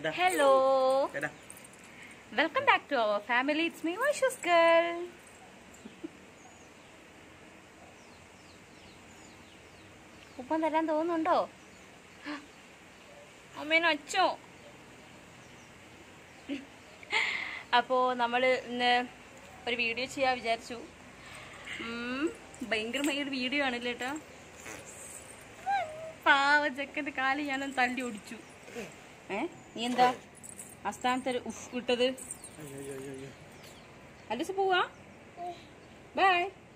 ചേട്ടാ ഹലോ ചേട്ടാ welcome back to our family it's me Vaishus girl ഉപ്പം തരാൻ തോന്നുന്നുണ്ടോ അമ്മേനെ അച്ചോ അപ്പോൾ നമ്മൾ ഇന്ന് ഒരു വീഡിയോ ചെയ്യാൻ വിചാരിച്ചു ഉം, ഭയങ്കരമായ ഒരു വീഡിയോ ആണല്ലേ കേട്ടോ പാവ ചെക്കൻ്റെ കാല് ഞാനൊന്ന് തല്ലി ഓടിച്ചു ഏ നീ എന്താ അസ്ഥാനത്ത് ഒരു ഉഫ് ഇട്ടത് അല്ലസ് പോവാ ബൈ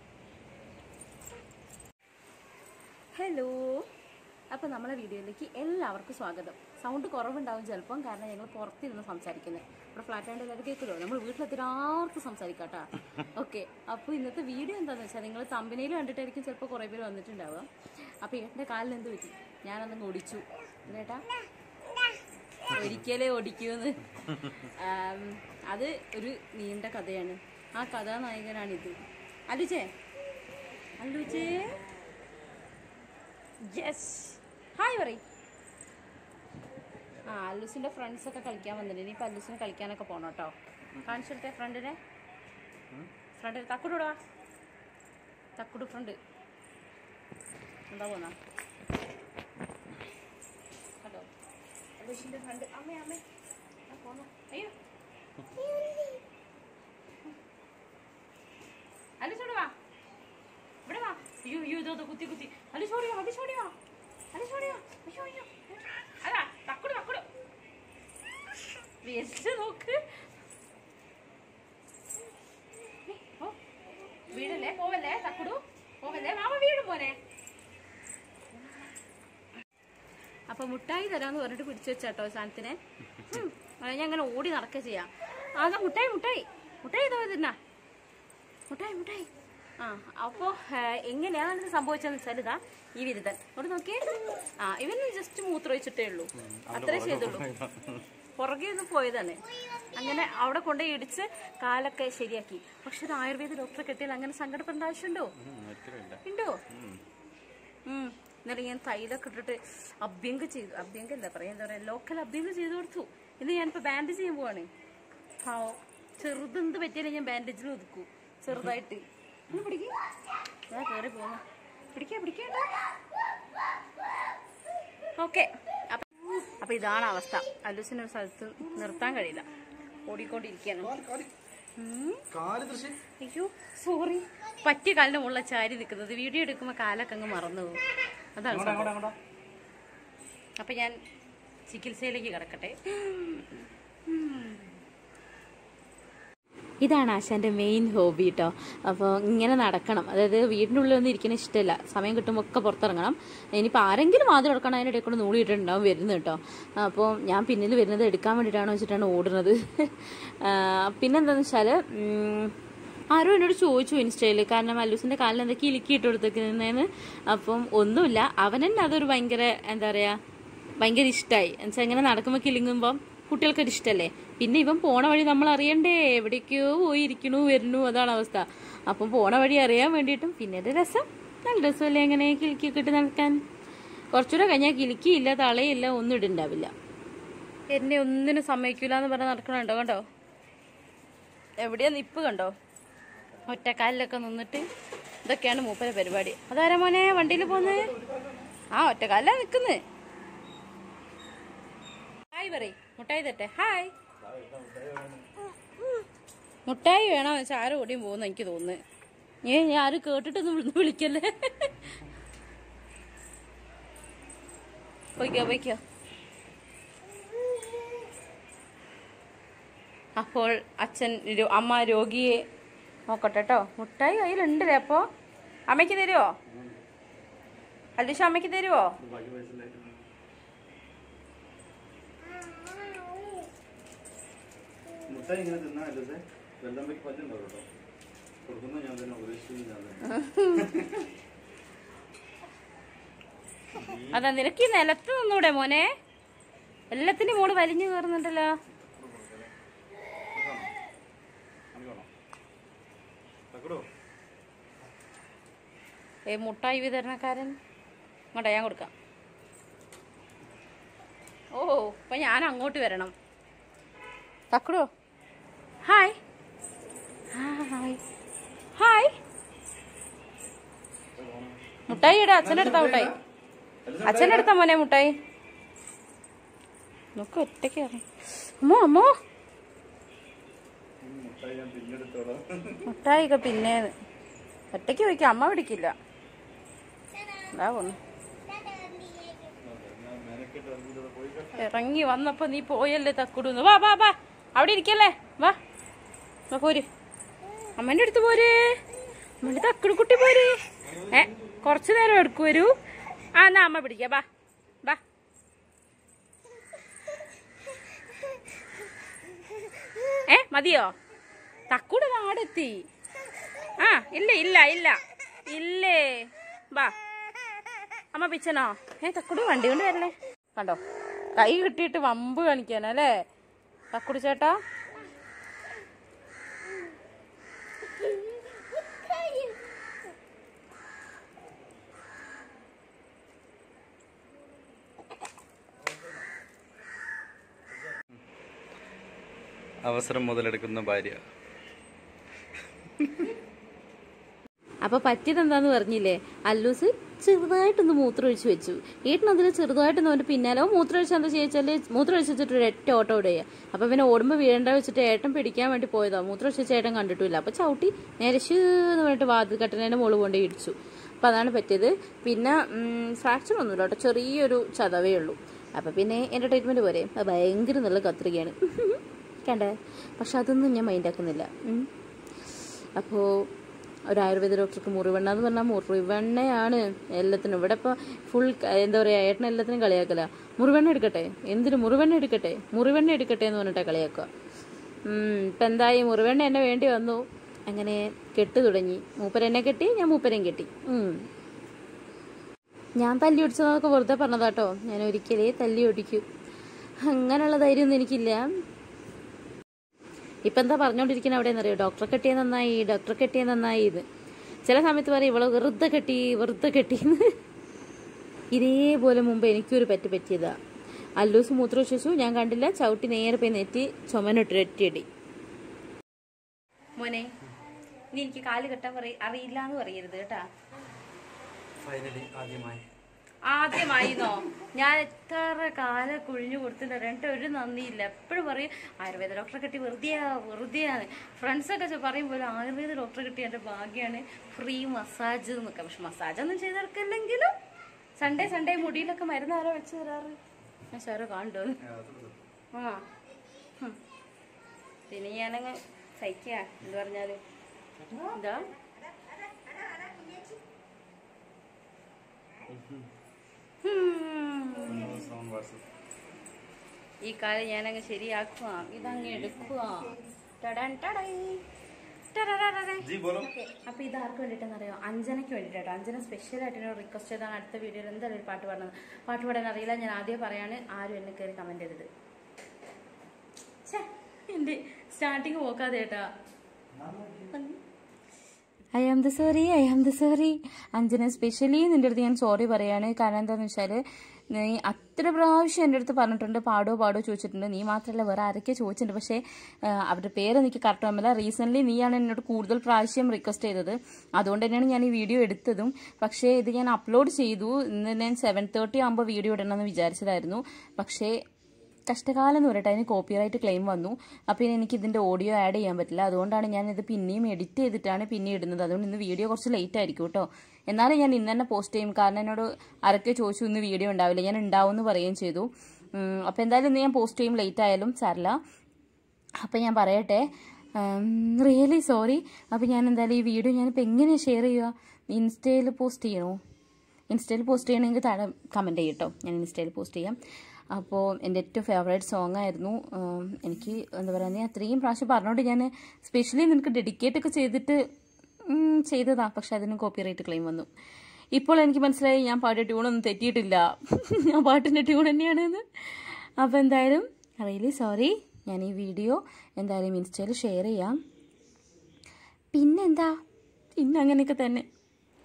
ഹലോ അപ്പോൾ നമ്മളെ വീഡിയോയിലേക്ക് എല്ലാവർക്കും സ്വാഗതം സൗണ്ട് കുറവുണ്ടാവും ചിലപ്പം കാരണം ഞങ്ങൾ പുറത്തിരുന്ന് സംസാരിക്കുന്നത് ഇവിടെ ഫ്ലാറ്റ് ആയിട്ട് എല്ലാവരും കേൾക്കുമല്ലോ നമ്മൾ വീട്ടിലെത്തി ആർക്കും സംസാരിക്കാം കേട്ടോ ഓക്കെ അപ്പോൾ ഇന്നത്തെ വീഡിയോ എന്താണെന്ന് വെച്ചാൽ നിങ്ങൾ തമ്പനയിൽ കണ്ടിട്ടായിരിക്കും ചിലപ്പോൾ കുറേ പേര് വന്നിട്ടുണ്ടാവുക അപ്പോൾ ഏട്ടൻ്റെ കാലിൽ എന്ത് പറ്റി ഞാനൊന്നും ഓടിച്ചു ഏട്ടാ ഒരിക്കലേ ഓടിക്കൂന്ന് ആം, അത് ഒരു നീണ്ട കഥയാണ് ആ കഥാനായകനാണിത് അല്ലുച്ചേ അല്ലുച്ചേ യെസ് ഹായ് പറയ് ആ അല്ലൂസിന്റെ ഫ്രണ്ട്സ് ഒക്കെ കളിക്കാൻ വന്നിട്ടുണ്ട് ഇനിയിപ്പോൾ അല്ലൂസിന് കളിക്കാനൊക്കെ പോകണം കേട്ടോ കാണിച്ചെടുത്തേ ഫ്രണ്ടിനെ ഫ്രണ്ടിന് തക്കുടുടാ തക്കുടു ഫ്രണ്ട് എന്താ പോന്നാ കേട്ടോ അല്ലൂസിന്റെ ഫ്രണ്ട് അമ്മേ അമ്മേ ആ, പോന്നോ അയ്യോ അല്ലൂസോട് വാ ഇവിടെ വാ അയ്യോ അയ്യോ ഇതോ ഇതോ, കുത്തി കുത്തി അല്ലു ചോടിയോ അല്ലു ചോടിയോ അല്ലു ചോടിയോ അയ്യോ അയ്യോ അതാ തക്കുടു തക്കുടു വേസ്റ്റ് നോക്ക് ഏ, ഓ, വീടല്ലേ പോവല്ലേ തക്കുടു പോവല്ലേ മാമ വീടും പോനെ അപ്പൊ മുട്ടായി തരാന്ന് പറഞ്ഞിട്ട് പിടിച്ചു വെച്ചാട്ടോ സാധനത്തിനെ ഉം, അത് ഞാൻ അങ്ങനെ ഓടി നടക്കുക ചെയ്യാം അതാ മുട്ടായി മുട്ടായി മുട്ടായി ഇതോ തിന്നാ മുട്ടായി മുട്ടായി ആ അപ്പോ എങ്ങനെയാണ് ഇത് സംഭവിച്ചതെന്ന് വെച്ചാൽ ഇതാ ഈ വിരുദ്ധൻ ഇവിടെ നോക്കിയേ ആ ഇവന് ജസ്റ്റ് മൂത്രമൊഴിച്ചിട്ടേ ഉള്ളൂ അത്രേ ചെയ്തുള്ളൂ പുറകെ ഒന്ന് പോയതാണ് അങ്ങനെ അവിടെ കൊണ്ടുപോയി ഇടിച്ച് കാലൊക്കെ ശരിയാക്കി പക്ഷെ ഒരു ആയുർവേദ ഡോക്ടറെ കിട്ടിയാൽ അങ്ങനെ സങ്കടപ്പെടേണ്ട ആവശ്യമുണ്ടോ ഉണ്ടോ ഉം എന്നിട്ട് ഞാൻ തൈലൊക്കെ ഇട്ടിട്ട് അഭ്യങ്ക ചെയ്തു അഭ്യങ്കല്ല പറയാ എന്താ പറയാ ലോക്കൽ അഭ്യങ്ക ചെയ്തു കൊടുത്തു ഇന്ന് ഞാനിപ്പോ ബാൻഡേജ് ചെയ്യാൻ പോവാണ് പാവം ചെറുതെന്ത് പറ്റിയാലും ഞാൻ ബാൻഡേജിൽ ഒതുക്കൂ ചെറുതായിട്ട് ഒന്ന് പിടിക്ക് ഞാൻ കയറി പോന്നു പിടിക്കാ പിടിക്കേണ്ട ഓക്കെ അപ്പൊ ഇതാണ് അവസ്ഥ അല്ലൂസിന് ഒരു സ്ഥലത്ത് നിർത്താൻ കഴിയില്ല ഓടിക്കൊണ്ടിരിക്കുകയാണ് ഉം. കാല് ദൃശ്യം അയ്യോ സോറി പറ്റിയ കാലിന്റെ മുകളിൽ ചാരി നിൽക്കുന്നത് വീഡിയോ എടുക്കുമ്പോൾ കാലൊക്കെ അങ്ങ് മറന്നു പോകും അതാണ് സംഭവം. അപ്പൊ ഞാൻ ചികിത്സയിലേക്ക് കിടക്കട്ടെ ഇതാണ് ആശാന്റെ മെയിൻ ഹോബി കേട്ടോ അപ്പോൾ ഇങ്ങനെ നടക്കണം അതായത് വീടിൻ്റെ ഉള്ളിൽ ഒന്നും ഇരിക്കുന്ന ഇഷ്ടമല്ല സമയം കിട്ടുമ്പോൾ ഒക്കെ പുറത്തിറങ്ങണം ഇനിയിപ്പോൾ ആരെങ്കിലും വാതിൽ തുറക്കണം അതിൻ്റെ ഇടയിൽ കൂടെ നൂളിയിട്ടുണ്ടാവും വരുന്നത് കേട്ടോ അപ്പോൾ ഞാൻ പിന്നിൽ വരുന്നത് എടുക്കാൻ വേണ്ടിയിട്ടാണോ വെച്ചിട്ടാണ് ഓടുന്നത് ആ, പിന്നെന്താണെന്ന് വെച്ചാൽ ആരോ എന്നോട് ചോദിച്ചു ഇൻസ്റ്റയിൽ കാരണം അല്ലൂസിന്റെ കാലിൽ എന്തൊക്കെ ഇലുക്കിയിട്ട് കൊടുത്തേക്കുന്നതെന്ന് അപ്പം ഒന്നുമില്ല അവൻ തന്നെ അതൊരു ഭയങ്കര എന്താ പറയാ ഭയങ്കര ഇഷ്ടമായി എന്നുവെച്ചാൽ ഇങ്ങനെ നടക്കുമ്പോൾ കിലുങ്ങുമ്പം കുട്ടികൾക്കൊരു ഇഷ്ടമല്ലേ പിന്നെ ഇവൻ പോണ വഴി നമ്മൾ അറിയണ്ടേ എവിടേക്കോ പോയി ഇരിക്കണു വരുന്നു അതാണ് അവസ്ഥ അപ്പം പോണ വഴി അറിയാൻ വേണ്ടിയിട്ടും പിന്നെ ഒരു രസം നല്ല രസമല്ലേ എങ്ങനെ കിലുക്കിയൊക്കെ ഇട്ട് നടക്കാൻ കുറച്ചുകൂടെ കഴിഞ്ഞാൽ കിലുക്കിയില്ല തളയില്ല ഒന്നും ഇടുണ്ടാവില്ല എന്നെ ഒന്നിനും സമ്മതിക്കൂല എന്ന് പറഞ്ഞ് നടക്കണുണ്ടോ കണ്ടോ എവിടെയാ നിപ്പ് കണ്ടോ ഒറ്റക്കാലിലൊക്കെ നിന്നിട്ട് ഇതൊക്കെയാണ് മൂപ്പര പരിപാടി അതാരാ മോനെ വണ്ടിയിൽ പോന്ന് ആ ഒറ്റക്കാലിലാ നിക്കുന്നത് ഹായ് പറയ് മുട്ടായി തട്ടെ ഹായ് മുട്ടായി വേണമെന്ന് വെച്ചാൽ ആരും ഓടിയും പോകുന്ന എനിക്ക് തോന്നുന്നു ഏ ഞാൻ ആരും കേട്ടിട്ടൊന്നും വിളിന്ന് വിളിക്കല്ലേ പോയിക്കോ പോയിക്കോ അപ്പോൾ അച്ഛൻ രോ- അമ്മ രോഗിയെ നോക്കട്ടെ കേട്ടോ മുട്ടായി കയ്യിലുണ്ടല്ലേ അപ്പോ അമ്മയ്ക്ക് തരുവോ അല്ലിഷ അമ്മയ്ക്ക് തരുവോ മുട്ടായി ഇങ്ങനെ തിന്നാല്ലോ സേ വെള്ളമ്പയ്ക്ക് പല്ലുണ്ടാവും കേട്ടോ കൊടുക്കുന്ന ഞാൻ തന്നെ ഉപദേശിക്കുന്നത് ഞാൻ തന്നെ അതാ നിനക്ക് ഈ നിലത്ത് നിന്നൂടെ മോനെ എല്ലാത്തിനും മോള് വലിഞ്ഞു കയറുന്നുണ്ടല്ലോ കാണിക്കണോ തക്കടോ ഏ മുട്ടായി വിതരണക്കാരൻ ഇങ്ങോട്ടാ ഞാൻ കൊടുക്കാം ഓ അപ്പൊ ഞാൻ അങ്ങോട്ട് വരണം തക്കുടോ ഹായ് ഹായ് ഹായ് മുട്ടായി ഇടാ അച്ഛനെടുത്താ മുട്ടായി അച്ഛനെടുത്താ മോനെ മുട്ടായി നോക്ക് ഒറ്റയ്ക്ക് ഇറങ്ങി അമ്മോ അമ്മോ മുട്ടായി ഞാൻ പിന്നെടുത്തോളാം മുട്ടായി ഒക്കെ പിന്നെ ഒറ്റയ്ക്ക് വയ്ക്കാം അമ്മ പിടിക്കില്ല ഇതാ പോന്നു ഞാൻ മെനക്കെട്ട് ഇറങ്ങിയിട്ട് പോയി ഇറങ്ങി വന്നപ്പോ നീ പോയല്ലേ തക്കുടുന്ന് വാ വാ വാ അവിടെ ഇരിക്കല്ലേ വാ വാ പോര് അമ്മന്റെ അടുത്ത് പോര് അമ്മന്റെ തക്കുടു കുട്ടി പോര് ഏ കുറച്ചു നേരം എടുക്കു വരൂ ആ എന്നാ അമ്മ പിടിക്കാം വാ വാ ഏ മതിയോ തക്കുട് നാടെത്തി ആ ഇല്ല ഇല്ല ഇല്ല ഇല്ലേ വാ അമ്മ പിച്ചനോ ഏ തക്കുടി വണ്ടി കൊണ്ട് വരല്ലേ കണ്ടോ കൈ കിട്ടിയിട്ട് വമ്പ് കാണിക്കാനല്ലേ തക്കുടി ചേട്ടാ അവസരം മുതലെടുക്കുന്ന ഭാര്യ അപ്പൊ പറ്റിയത് എന്താന്ന് പറഞ്ഞില്ലേ അല്ലൂസ് ചെറുതായിട്ടൊന്ന് മൂത്രമൊഴിച്ച് വെച്ചു ഏട്ടൻ അതിൽ ചെറുതായിട്ടൊന്ന് അവന്റെ പിന്നാലെ അവൻ മൂത്രമൊഴിച്ച് എന്താ ചോദിച്ചാല് മൂത്രമൊഴിച്ച് വെച്ചിട്ട് ഒരു ഒറ്റ ഓട്ടം ഓടുക അപ്പൊ പിന്നെ ഓടുമ്പോൾ വീഴേണ്ട വെച്ചിട്ട് ഏട്ടൻ പിടിക്കാൻ വേണ്ടി പോയതാ മൂത്രമൊഴിച്ച് വെച്ച ഏട്ടൻ കണ്ടിട്ടില്ല അപ്പൊ ചവിട്ടി നേരശ് എന്ന് പറഞ്ഞിട്ട് വാതിൽ കട്ടനേന്റെ മുകളിൽ കൊണ്ട് ഇടിച്ചു അപ്പൊ അതാണ് പറ്റിയത് പിന്നെ ഫ്രാക്ചർ ഒന്നുമില്ല കേട്ടോ ചെറിയൊരു ചതവേ ഉള്ളൂ അപ്പൊ പിന്നെ എന്റെ ട്രീറ്റ്മെന്റ് പോരെ അത് ഭയങ്കര നല്ല കത്രികയാണ് കണ്ടേ പക്ഷെ അതൊന്നും ഞാൻ മൈൻഡാക്കുന്നില്ല ഉം. അപ്പോൾ ഒരു ആയുർവേദ ഡോക്ടർക്ക് മുറിവെണ്ണ എന്ന് പറഞ്ഞാൽ മുറിവെണ്ണയാണ് എല്ലാത്തിനും ഇവിടെ ഇപ്പോൾ ഫുൾ എന്താ പറയുക ഏട്ടൻ എല്ലാത്തിനും കളിയാക്കല മുറിവെണ്ണ എടുക്കട്ടെ എന്തിനു മുറിവെണ്ണ എടുക്കട്ടെ മുറിവെണ്ണ എടുക്കട്ടെ എന്ന് പറഞ്ഞിട്ടാണ് കളിയാക്കുക ഉം, ഇപ്പം എന്തായി മുറിവെണ്ണ എന്നെ വേണ്ടി വന്നു അങ്ങനെ കെട്ട് തുടങ്ങി മൂപ്പരെന്നെ കെട്ടി ഞാൻ മൂപ്പരെയും കെട്ടി ഉം. ഞാൻ തല്ലി ഒടിച്ചതൊക്കെ വെറുതെ പറഞ്ഞതാട്ടോ ഞാൻ ഒരിക്കലേ തല്ലി ഒടിക്കും അങ്ങനെയുള്ള ധൈര്യമൊന്നും എനിക്കില്ല ഇപ്പം എന്താ പറഞ്ഞുകൊണ്ടിരിക്കുന്നത് അവിടെ എന്നറിയോ ഡോക്ടറെ കെട്ടിയ നന്നായി ഡോക്ടറെ കെട്ടിയ നന്നായി ഇത് ചില സമയത്ത് പറയും ഇവളെ വെറുതെ കെട്ടി വെറുതെ കെട്ടിന്ന് ഇതേപോലെ മുമ്പ് എനിക്കൊരു പറ്റ് പറ്റിയതാ അല്ലൂസ് മൂത്രമൊഴിച്ചു ഞാൻ കണ്ടില്ല ചവിട്ടി നേരെ പോയി നെറ്റി ചുമനിട്ട് ഒറ്റയടി മോനെ നീ എനിക്ക് കാല് കെട്ടാൻ പറ അറിയില്ല എന്ന് പറയരുത് കേട്ടാ ഫൈനലി ആദ്യമായി ആദ്യമായിന്നോ ഞാൻ എത്ര കാലം കുഴിഞ്ഞു കൊടുത്തിട്ട് എന്നിട്ട് ഒരു നന്ദിയില്ല എപ്പോഴും പറയും ആയുർവേദ ഡോക്ടറെ കിട്ടി വെറുതെയാ വെറുതെയാണ് ഫ്രണ്ട്സൊക്കെ ചെ- പറയും പോലെ ആയുർവേദ ഡോക്ടറെ കിട്ടി എൻ്റെ ഭാഗ്യമാണ് ഫ്രീ മസാജ് എന്നൊക്കെ പക്ഷെ മസാജ് ഒന്നും ചെയ്തെടുക്കില്ലെങ്കിലും സൺഡേ സൺഡേ മുടിയിലൊക്കെ മരുന്ന് ആരോ വെച്ച് തരാറ് ഞാൻ സാറോ കാണണ്ടോ ആ ഹും. പിന്നെ ഞാനങ്ങ് സഹിക്കുക എന്ത് പറഞ്ഞാലും എന്താ ഹും. സൗണ്ട് വാട്സപ്പ് ഈ കാലം ഞാനങ്ങ് ശരിയാക്കുക ഇതങ്ങ് എടുക്കുക ടടൻ ടടൈ. ടടടടടൈ. ജി ബോലോ അപ്പൊ ഇത് ആർക്ക് വേണ്ടിയിട്ടെന്ന് അറിയോ അഞ്ജനയ്ക്ക് വേണ്ടിയിട്ടോ അഞ്ജന സ്പെഷ്യൽ ആയിട്ട് എന്നോട് റിക്വസ്റ്റ് ചെയ്താണ് അടുത്ത വീഡിയോയിൽ എന്തായാലും ഒരു പാട്ട് പാടുന്നത് പാട്ട് പാടാൻ അറിയില്ല ഞാൻ ആദ്യം പറയാണ് ആരും എന്നെ കയറി കമന്റ് ചെയ്തത് ഛേ, എന്റെ സ്റ്റാർട്ടിങ് പോക്കാതെ കേട്ടാ I am the sorry I am the sorry Anjana specially നിന്റെ അടുത്ത് ഞാൻ സോറി പറയാണ് കാരണം എന്താണെന്ന് വെച്ചാൽ നീ അത്ര പ്രാവശ്യം എൻ്റെ അടുത്ത് പറഞ്ഞിട്ടുണ്ട് പാടോ പാടോ ചോദിച്ചിട്ടുണ്ട് നീ മാത്രമല്ല വേറെ ആരൊക്കെ ചോദിച്ചിട്ടുണ്ട് പക്ഷേ ആ, അവരുടെ പേര് എനിക്ക് കറക്റ്റ് ഓർമ്മയില്ല റീസെൻ്റ്ലി നീയാണ് എന്നോട് കൂടുതൽ പ്രാവശ്യം റിക്വസ്റ്റ് ചെയ്തത് അതുകൊണ്ട് തന്നെയാണ് ഞാൻ ഈ വീഡിയോ എടുത്തതും പക്ഷേ ഇത് ഞാൻ അപ്ലോഡ് ചെയ്തു ഇന്ന് ഞാൻ സെവൻ തേർട്ടി ആകുമ്പോൾ വീഡിയോ ഇടണമെന്ന് വിചാരിച്ചതായിരുന്നു പക്ഷേ കഷ്ടകാലം എന്ന് പറയട്ടെ അതിന് കോപ്പിറൈറ്റ് ക്ലെയിം വന്നു അപ്പോൾ ഇനി എനിക്ക് ഇതിൻ്റെ ഓഡിയോ ആഡ് ചെയ്യാൻ പറ്റില്ല അതുകൊണ്ടാണ് ഞാൻ ഇത് പിന്നെയും എഡിറ്റ് ചെയ്തിട്ടാണ് പിന്നെ ഇടുന്നത് അതുകൊണ്ട് ഇന്ന് വീഡിയോ കുറച്ച് ലേറ്റ് ആയിരിക്കും കേട്ടോ എന്നാലും ഞാൻ ഇന്ന് തന്നെ പോസ്റ്റ് ചെയ്യും കാരണം എന്നോട് ആരൊക്കെ ചോദിച്ചു ഇന്ന് വീഡിയോ ഉണ്ടാവില്ല ഞാൻ ഉണ്ടാവും എന്ന് പറയുകയും ചെയ്തു അപ്പോൾ എന്തായാലും ഇന്ന് ഞാൻ പോസ്റ്റ് ചെയ്യും ലേറ്റ് ആയാലും സാരില്ല അപ്പം ഞാൻ പറയട്ടെ റിയലി സോറി അപ്പം ഞാൻ എന്തായാലും ഈ വീഡിയോ ഞാനിപ്പോൾ എങ്ങനെ ഷെയർ ചെയ്യുക ഇൻസ്റ്റയിൽ പോസ്റ്റ് ചെയ്യണോ ഇൻസ്റ്റയിൽ പോസ്റ്റ് ചെയ്യണമെങ്കിൽ താഴെ കമൻറ്റ് ചെയ്യട്ടോ ഞാൻ ഇൻസ്റ്റയിൽ പോസ്റ്റ് ചെയ്യാം അപ്പോൾ എൻ്റെ ഏറ്റവും ഫേവറേറ്റ് സോങ് ആയിരുന്നു ഉം, എനിക്ക് എന്താ പറയുക നീ അത്രയും പ്രാവശ്യം പറഞ്ഞുകൊണ്ട് ഞാൻ സ്പെഷ്യലി നിനക്ക് ഡെഡിക്കേറ്റ് ഒക്കെ ചെയ്തിട്ട് ഉം, ചെയ്തതാ പക്ഷെ അതിന് കോപ്പിറൈറ്റ് ക്ലെയിം വന്നു ഇപ്പോൾ എനിക്ക് മനസ്സിലായി ഞാൻ പാടിയ ട്യൂണൊന്നും തെറ്റിയിട്ടില്ല ഞാൻ പാട്ടിൻ്റെ ട്യൂൺ തന്നെയാണെന്ന് അപ്പോൾ എന്തായാലും റിയലി സോറി ഞാൻ ഈ വീഡിയോ എന്തായാലും ഇൻസ്റ്റയിൽ ഷെയർ ചെയ്യാം പിന്നെന്താ പിന്നെ അങ്ങനെയൊക്കെ തന്നെ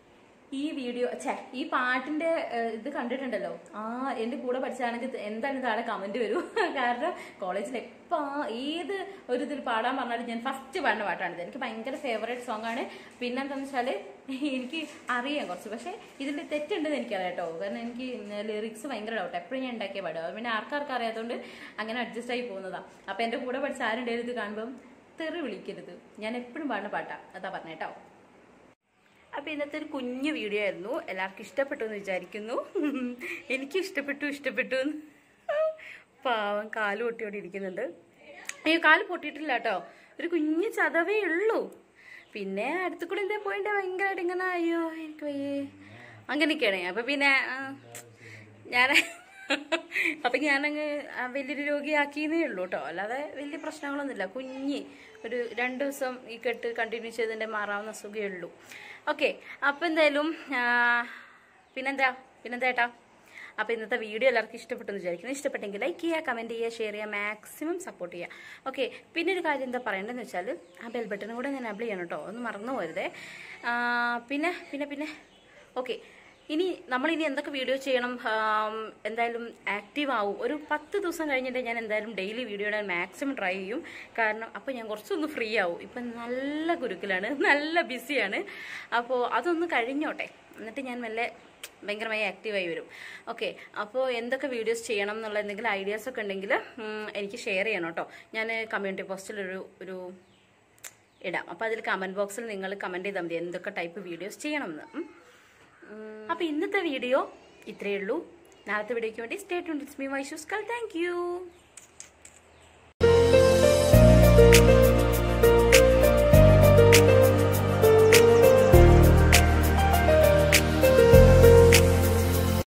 ഈ വീഡിയോ ഛേ ഈ പാട്ടിന്റെ ഏഹ്, ഇത് കണ്ടിട്ടുണ്ടല്ലോ ആ എന്റെ കൂടെ പഠിച്ചാണെങ്കിൽ എന്തായാലും താഴെ കമന്റ് വരും കാരണം കോളേജിൽ എപ്പോ ഏത് ഒരു ഇതിൽ പാടാൻ പറഞ്ഞാലും ഞാൻ ഫസ്റ്റ് പാടുന്ന പാട്ടാണിത് എനിക്ക് ഭയങ്കര ഫേവറേറ്റ് സോങ് ആണ് പിന്നെന്താന്ന് വെച്ചാല് എനിക്ക് അറിയാം കുറച്ച് പക്ഷെ ഇതിൽ തെറ്റുണ്ടെന്ന് എനിക്കറിയാം കേട്ടോ കാരണം എനിക്ക് ലിറിക്സ് ഭയങ്കര ഡൗട്ട് എപ്പോഴും ഞാൻ ഉണ്ടാക്കിയ പാടുക അത് പിന്നെ ആർക്കാർക്കും അറിയാത്തതുകൊണ്ട് അങ്ങനെ അഡ്ജസ്റ്റ് ആയി പോകുന്നതാ അപ്പൊ എന്റെ കൂടെ പഠിച്ച ആരുണ്ടെങ്കിലും ഇത് കാണുമ്പോൾ തെറി വിളിക്കരുത് ഞാൻ എപ്പോഴും പാടുന്ന പാട്ടാ അതാ പറഞ്ഞേട്ടോ അപ്പൊ ഇന്നത്തെ ഒരു കുഞ്ഞു വീഡിയോ ആയിരുന്നു എല്ലാവർക്കും ഇഷ്ടപ്പെട്ടു എന്ന് വിചാരിക്കുന്നു എനിക്ക് ഇഷ്ടപ്പെട്ടു ഇഷ്ടപ്പെട്ടു എന്ന്. പാവം കാല് പൊട്ടിയോടെ ഇരിക്കുന്നുണ്ട് അയ്യോ കാല് പൊട്ടിയിട്ടില്ല കേട്ടോ ഒരു കുഞ്ഞു ചതവേ ഉള്ളൂ പിന്നെ അടുത്ത കൂടെ എന്തേ പോയിന്റെ ഭയങ്കരമായിട്ട് ഇങ്ങനെ അയ്യോ എനിക്ക് വയ്യേ അങ്ങനെയൊക്കെയാണ് അപ്പൊ പിന്നെ ആ, ഞാൻ അപ്പൊ ഞാനങ്ങ് ആ വലിയൊരു രോഗിയാക്കിയെന്നേ ഉള്ളൂ കേട്ടോ അല്ലാതെ വലിയ പ്രശ്നങ്ങളൊന്നുമില്ല കുഞ്ഞി ഒരു രണ്ട് ദിവസം ഈ കെട്ട് കണ്ടിന്യൂ ചെയ്തതിന്റെ മാറാവുന്ന സുഖമേ ഉള്ളൂ ഓക്കെ അപ്പൊ എന്തായാലും ആ, പിന്നെന്താ പിന്നെന്താ ഏട്ടാ അപ്പോൾ ഇന്നത്തെ വീഡിയോ എല്ലാവർക്കും ഇഷ്ടപ്പെട്ടെന്ന് വിചാരിക്കുന്നു ഇഷ്ടപ്പെട്ടെങ്കിൽ ലൈക്ക് ചെയ്യുക കമൻറ്റ് ചെയ്യുക ഷെയർ ചെയ്യുക മാക്സിമം സപ്പോർട്ട് ചെയ്യുക ഓക്കെ പിന്നെ ഒരു കാര്യം എന്താ പറയേണ്ടതെന്ന് വെച്ചാൽ ആ ബെൽ ബട്ടൺ കൂടെ ഞാൻ അപ്ലൈ ചെയ്യണം കേട്ടോ ഒന്ന് മറന്നു പോരുതേ ആ, പിന്നെ പിന്നെ പിന്നെ ഓക്കെ ഇനി നമ്മൾ ഇനി എന്തൊക്കെ വീഡിയോ ചെയ്യണം ആം, എന്തായാലും ആക്റ്റീവ് ആവും ഒരു പത്ത് ദിവസം കഴിഞ്ഞിട്ട് ഞാൻ എന്തായാലും ഡെയിലി വീഡിയോ ഇടാൻ മാക്സിമം ട്രൈ ചെയ്യും കാരണം അപ്പോൾ ഞാൻ കുറച്ചൊന്ന് ഫ്രീ ആവും ഇപ്പം നല്ല കുരുക്കിലാണ് നല്ല ബിസിയാണ് അപ്പോൾ അതൊന്ന് കഴിഞ്ഞോട്ടെ എന്നിട്ട് ഞാൻ മെല്ലെ ഭയങ്കരമായി ആക്റ്റീവായി വരും ഓക്കെ അപ്പോൾ എന്തൊക്കെ വീഡിയോസ് ചെയ്യണം എന്നുള്ള എന്തെങ്കിലും ഐഡിയാസ് ഒക്കെ ഉണ്ടെങ്കിൽ ഉം, എനിക്ക് ഷെയർ ചെയ്യണം കേട്ടോ ഞാൻ കമ്മ്യൂണിറ്റി പോസ്റ്റിൽ ഒരു ഒരു ഇടാം അപ്പോൾ അതിൽ കമൻറ്റ് ബോക്സിൽ നിങ്ങൾ കമൻറ്റ് ചെയ്താൽ മതി എന്തൊക്കെ ടൈപ്പ് വീഡിയോസ് ചെയ്യണമെന്ന് ഉം. ഉം, അപ്പോൾ ഇന്നത്തെ വീഡിയോ ഇത്രയേ ഉള്ളൂ നാളത്തെ വീഡിയോയ്ക്ക് വേണ്ടി സ്റ്റേ ട്വൻറ്റി മീ വൈഷൂസ്കൾ താങ്ക് യു